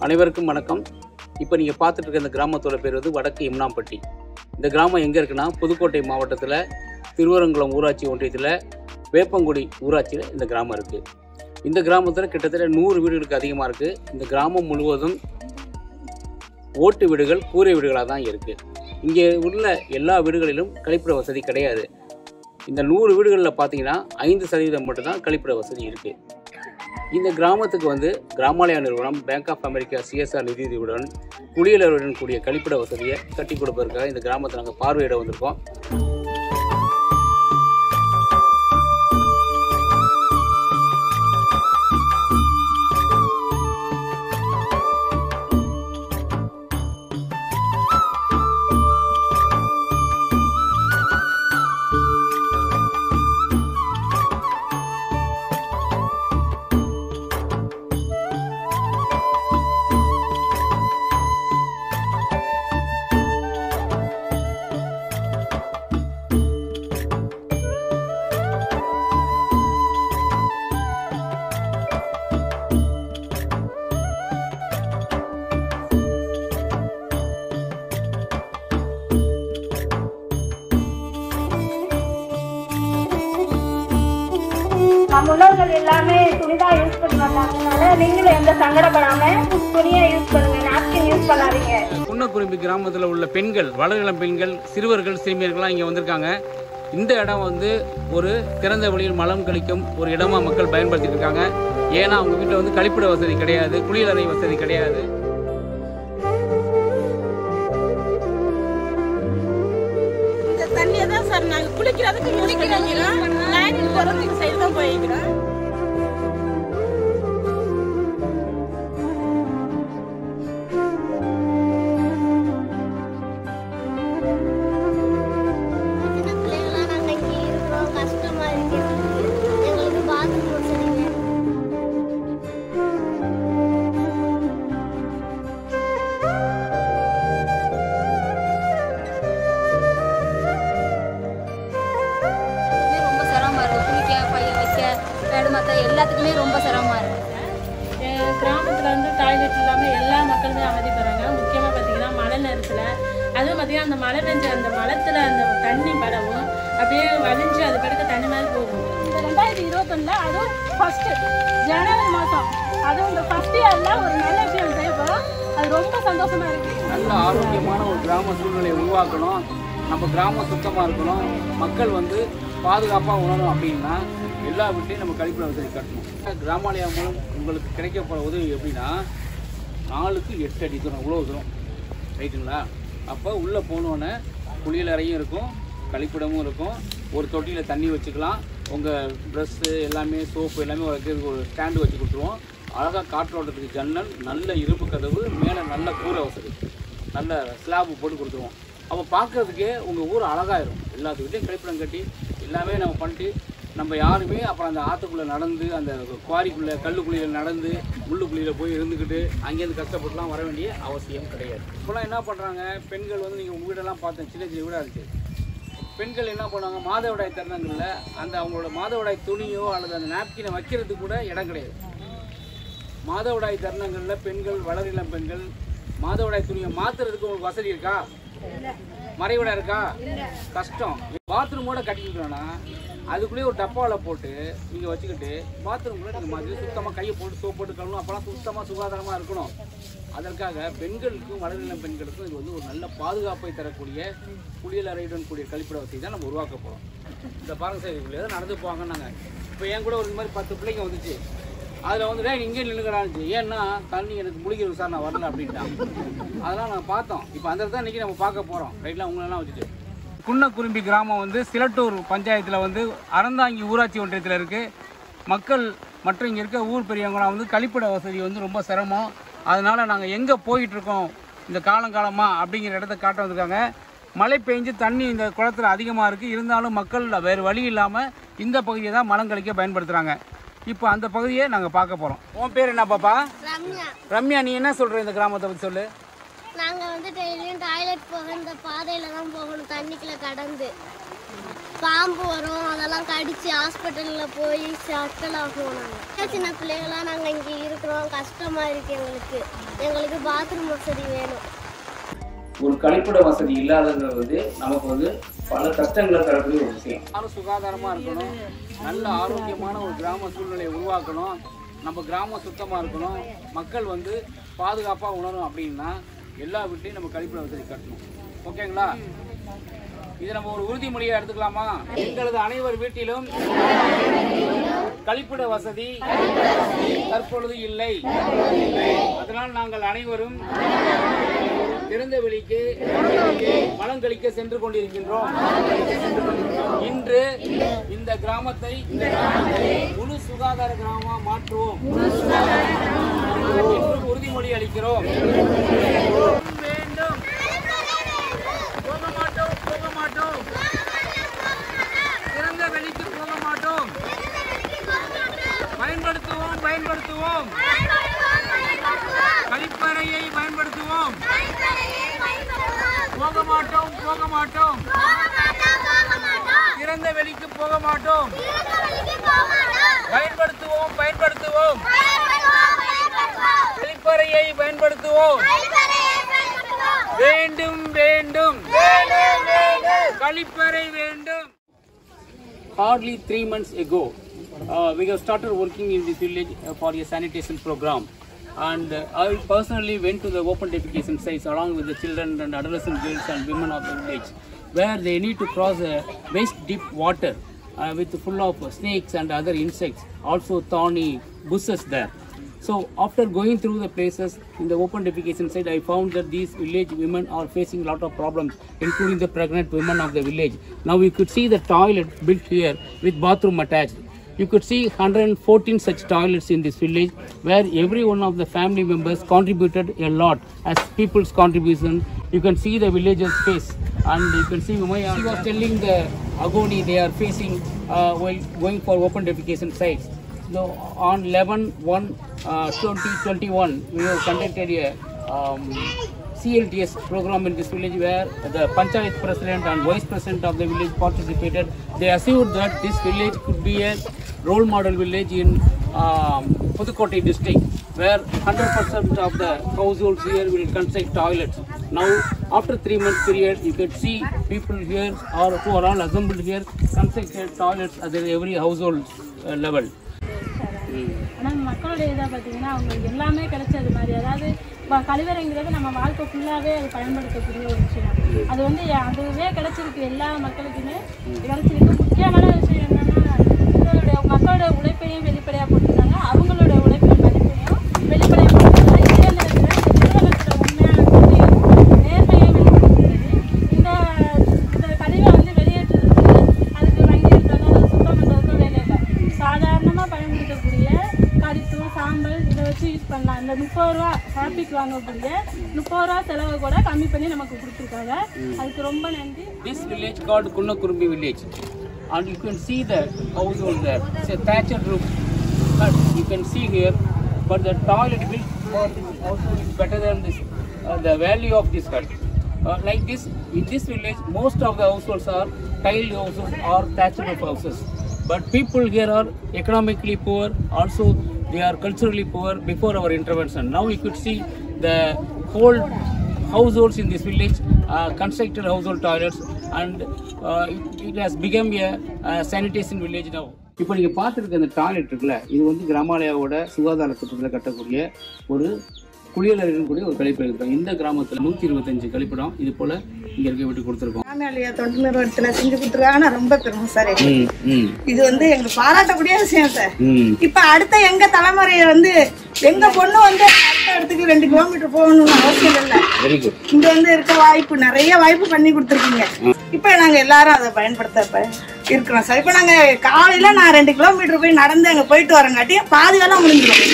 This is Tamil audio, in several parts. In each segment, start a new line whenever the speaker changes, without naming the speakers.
அனைவருக்கும் வணக்கம் இப்போ நீங்கள் பார்த்துட்டு இருக்க இந்த கிராமத்தோட பேர் வந்து வடக்கு இம்னாம்பட்டி இந்த கிராமம் எங்கே இருக்குன்னா புதுக்கோட்டை மாவட்டத்தில் திருவரங்குளம் ஊராட்சி ஒன்றியத்தில் வேப்பங்குடி ஊராட்சியில் இந்த கிராமம் இருக்குது இந்த கிராமத்தில் கிட்டத்தட்ட நூறு வீடுகளுக்கு அதிகமாக இருக்குது இந்த கிராமம் முழுவதும் ஓட்டு வீடுகள் கூரை வீடுகளாக தான் இருக்குது இங்கே உள்ள எல்லா வீடுகளிலும் கழிப்பிட வசதி கிடையாது இந்த நூறு வீடுகளில் பார்த்தீங்கன்னா ஐந்து சதவீதம் மட்டும்தான் கழிப்பிட வசதி இருக்குது இந்த கிராமத்துக்கு வந்து கிராமாலயா நிறுவனம் பேங்க் ஆஃப் அமெரிக்கா சிஎஸ்ஆர் நிதியுதவியுடன் குடியலருடன் கூடிய கழிப்பிட வசதியை கட்டி கொடுப்பதற்காக இந்த கிராமத்தை நாங்கள் பார்வையிட வந்திருக்கோம்
நம்ம முன்னோர்கள் எல்லாமே துணிதான் யூஸ் பண்ணி வந்தாங்கனால நீங்களும் எந்த சங்கடப்படாம துணியை யூஸ் பண்ணுங்க நாப்கின் யூஸ் பண்ணாதீங்க
குன்னக்குரும்பி கிராமத்தில் உள்ள பெண்கள் வளரிளம் பெண்கள் சிறுவர்கள் சிறுமியர்கள்லாம் இங்கே வந்திருக்காங்க இந்த இடம் வந்து ஒரு திறந்த வெளியில் மலம் கழிக்கும் ஒரு இடமா மக்கள் பயன்படுத்திட்டு இருக்காங்க ஏன்னா அவங்க வீட்டில் வந்து கழிப்பிட வசதி கிடையாது குளியலறை வசதி கிடையாது
இந்த தண்ணியை தான் சார் நாங்க குளிக்கிறதுக்கு யூஸ் பண்ணிக்கிறோம் லைனில் போகிறதுக்கு சைடு தான் போய்க்கிறோம்
சின்ன பிள்ளைங்களாம் நாங்கள் இங்கே இருக்கிறோம் கஷ்டமா இருக்கு எங்களுக்கு எங்களுக்கு பாத்ரூம் வசதிங்க
எல்லாத்துக்குமே ரொம்ப சிரமமா இருக்கு குளிக்க பைய வைக்க பேடு மாத்த எல்லாத்துக்குமே ரொம்ப சிரமமா இருக்கு
கிராமத்தில் வந்து டாய்லெட் இல்லாமல் எல்லா மக்களுமே அவதிப்படுறாங்க முக்கியமாக பார்த்தீங்கன்னா மழை நேரத்தில் அதுவும் பார்த்தீங்கன்னா அந்த மழை பெஞ்ச அந்த மலத்தில் அந்த தண்ணி படவும் அப்படியே வலிஞ்சு அது படுக்க தண்ணி மாதிரி போகும்
இந்த ரெண்டாயிரத்தி இருபத்தொன்னுல அதுவும் ஃபர்ஸ்ட் ஜனவரி மாதம் அதுவும் இந்த ஃபர்ஸ்ட் இயர்ல ஒரு நல்ல விஷயம் செய்ய போறோம் அது ரொம்ப சந்தோஷமா இருக்கு
நல்ல ஆரோக்கியமான ஒரு கிராம சூழ்நிலையை உருவாக்கணும் நம்ம கிராமம் சுத்தமாக இருக்கணும் மக்கள் வந்து பாதுகாப்பாக உணரணும் அப்படின்னா எல்லா வீட்லையும் நம்ம கழிப்பிட வசதி கட்டணும் கிராமாலயா மூலம் உங்களுக்கு கிடைக்க போகிற உதவி எப்படின்னா நாலுக்கு எட்டு அடி தூரம் இவ்வளோ தூரம் ரைட்டுங்களா அப்போ உள்ளே போனோன்னே குளியலறையும் இருக்கும் கழிப்பிடமும் இருக்கும் ஒரு தொட்டியில் தண்ணி வச்சுக்கலாம் உங்கள் ட்ரெஸ்ஸு எல்லாமே சோப்பு எல்லாமே வைக்கிறதுக்கு ஒரு ஸ்டாண்டு வச்சு கொடுத்துருவோம் அழகாக காற்றோட்டத்துக்கு ஜன்னல் நல்ல இரும்பு கதவு மேலே நல்ல கூரை வசதி நல்ல ஸ்லாப் போட்டு கொடுத்துருவோம் அப்போ பார்க்கறதுக்கே உங்கள் ஊர் அழகாயிரும் எல்லாத்துக்கிட்டையும் கழிப்பிடம் கட்டி எல்லாமே நம்ம பண்ணிட்டு நம்ம யாருமே அப்புறம் அந்த ஆற்றுக்குள்ளே நடந்து அந்த குவாரிக்குள்ளே கல்லுக்குழியில் நடந்து முள்ளுக்குழியில் போய் இருந்துக்கிட்டு அங்கேருந்து கஷ்டப்பட்டுலாம் வர வேண்டிய அவசியம் கிடையாது இப்போலாம் என்ன பண்ணுறாங்க பெண்கள் வந்து நீங்கள் உங்கள் வீடெல்லாம் பார்த்தேன் சின்ன சின்ன வீடாக இருக்குது பெண்கள் என்ன பண்ணுவாங்க மாதவிடாய் தருணங்களில் அந்த அவங்களோட மாதவிடாய் துணியோ அல்லது அந்த நாப்கினை வைக்கிறதுக்கு கூட இடம் கிடையாது மாதவிடாய் தருணங்களில் பெண்கள் வளரிளம் பெண்கள் மாதவிடாய் துணியை மாத்துறதுக்கு உங்களுக்கு வசதி இருக்கா மறைவிட இருக்கா கஷ்டம் பாத்ரூமோட கட்டிக்கிட்டோன்னா அதுக்குள்ளேயே ஒரு டப்பாவில் போட்டு நீங்கள் வச்சுக்கிட்டு பாத்ரூம்குள்ளே நீங்கள் மாதிரி சுத்தமாக கையை போட்டு சோப் போட்டு கழுவணும் அப்போலாம் சுத்தமாக சுகாதாரமாக இருக்கணும் அதற்காக பெண்களுக்கும் வளரிளம் பெண்களுக்கும் இது வந்து ஒரு நல்ல பாதுகாப்பை தரக்கூடிய குளியல் அறையுடன் கூடிய கழிப்பிட வசதி தான் நம்ம உருவாக்க போகிறோம் இந்த பாருங்க சார் இப்படி ஏதோ நடந்து போவாங்க நாங்கள் இப்போ என் கூட ஒரு இந்த மாதிரி பத்து பிள்ளைங்க வந்துச்சு அதில் வந்து டேய் இங்கே நின்றுக்கிறான்னு ஏன்னா தண்ணி எனக்கு முழிக்கிறது சார் நான் வரல அப்படின்ட்டான் அதெல்லாம் நாங்கள் பார்த்தோம் இப்போ அந்த இடத்துல இன்றைக்கி நம்ம பார்க்க போகிறோம் ரைட்லாம் உங்களெல்லாம் வச்சுட்டு குன்னக்குரும்பி கிராமம் வந்து சிலட்டூர் பஞ்சாயத்தில் வந்து அறந்தாங்கி ஊராட்சி ஒன்றியத்தில் இருக்குது மக்கள் மற்றும் இங்கே இருக்க ஊர் பெரியவங்களாம் வந்து கழிப்பிட வசதி வந்து ரொம்ப சிரமம் அதனால் நாங்கள் எங்கே போயிட்டுருக்கோம் இந்த காலங்காலமாக அப்படிங்கிற இடத்த காட்ட வந்திருக்காங்க மழை பெஞ்சு தண்ணி இந்த குளத்துல அதிகமாக இருக்குது இருந்தாலும் மக்கள் வேறு வழி இல்லாமல் இந்த பகுதியை தான் மலம் கழிக்க பயன்படுத்துகிறாங்க இப்போ அந்த பகுதியை நாங்கள் பார்க்க போகிறோம் உன் பேர் என்ன பாப்பா
ரம்யா
ரம்யா நீ என்ன சொல்கிற இந்த கிராமத்தை பற்றி சொல்லு
நாங்கள் வந்து டெய்லியும் டாய்லெட் போக இந்த பாதையில தான் போகணும் தண்ணிக்குள்ள கடந்து பாம்பு வரும் அதெல்லாம் கடிச்சு ஹாஸ்பிட்டலில் போய் சக்கல் ஆகும் நாங்கள் சின்ன பிள்ளைங்களாம் நாங்கள் இங்கே இருக்கிறோம் கஷ்டமாக இருக்கு எங்களுக்கு எங்களுக்கு பாத்ரூம் வசதி வேணும்
ஒரு கழிப்பிட வசதி இல்லாதது வந்து நமக்கு வந்து பல கஷ்டங்களை தரக்கூடிய ஒரு விஷயம் எல்லாரும் சுகாதாரமா இருக்கணும் நல்ல ஆரோக்கியமான ஒரு கிராம சூழ்நிலையை உருவாக்கணும் நம்ம கிராமம் சுத்தமா இருக்கணும் மக்கள் வந்து பாதுகாப்பா உணரும் அப்படின்னா எல்லா வீட்லையும் நம்ம கழிப்பிட வசதி கட்டணும் ஓகேங்களா இது நம்ம ஒரு உறுதிமொழியா எடுத்துக்கலாமா எங்களது அனைவர் வீட்டிலும் கழிப்பிட வசதி தற்பொழுது இல்லை அதனால் நாங்கள் அனைவரும் திறந்த வெளிக்கு மலங்கழிக்க சென்று கொண்டிருக்கின்றோம் இன்று இந்த கிராமத்தை முழு சுகாதார கிராமமா மாற்றுவோம் என்று உறுதிமொழி அளிக்கிறோம் வேண்டும் போக மாட்டோம் போக மாட்டோம் திறந்த வெளிக்கு போக மாட்டோம் பயன்படுத்துவோம் பயன்படுத்துவோம் கழிப்பறையை பயன்படுத்துவோம் போக மாட்டோம் போக மாட்டோம் திறந்த வெளிக்கு போக மாட்டோம் பயன்படுத்துவோம் பயன்படுத்துவோம் கழிப்பறையை பயன்படுத்துவோம் வேண்டும் வேண்டும் கழிப்பறை வேண்டும் hardly three months ago, uh, we have started working in this village uh, for a sanitation program. And uh, I personally went to the open defecation sites along with the children and adolescent girls and women of the village, where they need to cross a waist deep water uh, with full of snakes and other insects, also thorny bushes there. So after going through the places in the open defecation site, I found that these village women are facing a lot of problems, including the pregnant women of the village. Now you could see the toilet built here with bathroom attached. You could see 114 such toilets in this village where every one of the family members contributed a lot as people's contribution. You can see the villagers' face and you can see Umaya. She was telling the agony they are facing uh, while going for open defecation sites. So on 11 1 uh, 2021, we have conducted a um, CLTS program in this village where the Panchayat president and vice president of the village participated. They assured that this village could be a role model village in um, Pudukkottai district where 100% of the households here will construct toilets. Now, after three months period, you can see people here or who are all assembled here constructed toilets at every household uh, level.
ஆனால் மக்களுடைய இதை பார்த்தீங்கன்னா அவங்களுக்கு எல்லாமே கிடைச்சது மாதிரி அதாவது இப்போ கழிவறைங்கிறது நம்ம வாழ்க்கை ஃபுல்லாகவே அது பயன்படுத்தக்கூடிய ஒரு விஷயம் அது வந்து யா- அதுவே கிடைச்சிருக்கு எல்லா மக்களுக்குமே கிடைச்சிருக்கு முக்கியமான விஷயம் என்னன்னா உங்களுடைய மக்களுடைய உழைப்பையும் வெளிப்படையாக போட்டிருக்காங்க அவங்களுடைய உழைப்பின் மதிப்பையும் வெளிப்படையாக போட்டிருக்காங்க இதே நேரத்தில் இந்த நிறுவனத்தோட உண்மையான தன்மையும் நேர்மையும் வெளிப்படுத்துகிறது இந்த இந்த கழிவை வந்து வெளியேற்றுறதுக்கு அதுக்கு வங்கி இருக்கிறதோ அதை சுத்தம் பண்ணுறதுக்கோ வேலை இல்லை சாதாரணமாக பயன்படுத்தக்கூடிய கறித்தூள் சாம்பல் இதை வச்சு யூஸ் பண்ணலாம் இந்த முப்பது ரூபா ஹாப்பிக்கு வாங்கக்கூடிய முப்பது ரூபா செலவை கூட கம்மி பண்ணி நமக்கு கொடுத்துருக்காங்க அதுக்கு ரொம்ப நன்றி
This village called Kunnakurumbi village. And you can see the household there. It's a thatched roof. But you can see here, but the toilet built for this household is better than this, uh, the value of this hut. Uh, like this, in this village, most of the households are tiled houses or thatched roof houses. But people here are economically poor, also they are culturally poor before our intervention. Now you could see the whole households in this village uh, constructed household toilets and uh, it, it has become a uh, sanitation village now. இப்போ நீங்கள் பார்த்துருக்க அந்த டாய்லெட் இருக்குல்ல இது வந்து கிராமாலயாவோட சுகாதார திட்டத்தில் கட்டக்கூடிய ஒரு குளியலறை இருக்கக்கூடிய ஒரு கழிப்பறை இருக்கும் இந்த கிராமத்தில் நூற்றி இருபத்தஞ்சு கழிப்பிடம் இது போல் இங்கே இருக்க விட்டு கொடுத்துருக்கோம்
ஃபேமிலியா தொண்டு நிறுவனத்துல செஞ்சு கொடுத்துருக்காங்க நான் ரொம்ப பெருமை சார் எங்களுக்கு.
ம் ம்
இது வந்து எங்களுக்கு பாராட்டக்கூடிய விஷயம் சார்
ம்
இப்ப அடுத்த எங்க தலைமுறையை வந்து எங்க பொண்ணு வந்து அடுத்த இடத்துக்கு ரெண்டு கிலோமீட்டர் போகணும்னு அவசியம் இல்லை
வெரி குட்
இங்க வந்து இருக்க வாய்ப்பு நிறைய வாய்ப்பு பண்ணி கொடுத்துருக்கீங்க இப்ப நாங்க எல்லாரும் அதை பயன்படுத்த இப்ப இருக்கிறோம் சார் இப்ப நாங்க காலையில நான் ரெண்டு கிலோமீட்டர் போய் நடந்து அங்க போயிட்டு வரங்காட்டி பாதி வேலை முடிஞ்சிடும்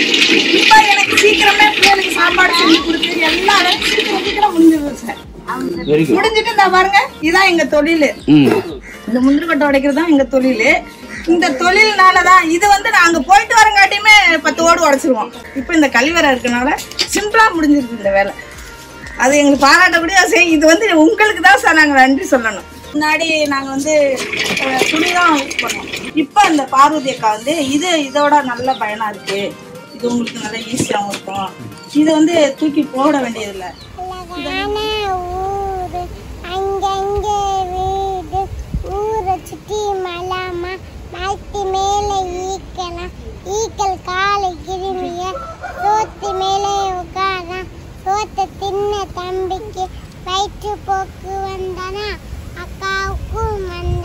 இப்ப எனக்கு சீக்கிரமே பிள்ளைகளுக்கு சாப்பாடு செஞ்சு கொடுத்து எல்லா வேலையும் சீக்கிரம் சீக்கிரம் முடிஞ்சிடும் சார்
வெரி குட்
முடிஞ்சிட்டு இந்த பாருங்க இதான் எங்க தொழில்
ம்
இந்த முந்திரி கொட்டை உடைக்கிறது தான் எங்க தொழில் இந்த தொழில்னால தான் இது வந்து நாங்க போயிட்டு வரங்காட்டியுமே பத்து ஓடு உடைச்சிருவோம் இப்போ இந்த கழிவறை இருக்கனால சிம்பிளா முடிஞ்சிருக்கு இந்த வேலை அது எங்களுக்கு பாராட்டக்கூடிய விஷயம் இது வந்து உங்களுக்கு தான் சார் நாங்கள் நன்றி சொல்லணும் முன்னாடி நாங்க வந்து அஹ், துணி தான் யூஸ் பண்ணோம் இப்போ இந்த பார்வதி அக்கா வந்து இது இதோட நல்ல பயனா இருக்கு இது உங்களுக்கு நல்ல ஈஸியாகவும் இருக்கும் இது வந்து தூக்கி போட வேண்டியதில்லை
அழகான ஊரு அங்கங்கே வீடு ஊரை சுற்றி மலாமா மரத்து மேலே ஈக்கலாம் ஈக்கள் காலை கிருமிய சோத்து மேலே உட்காரா சோத்தை தின்ன தம்பிக்கு வயிற்று போக்கு வந்தானா அக்காவுக்கும் வந்த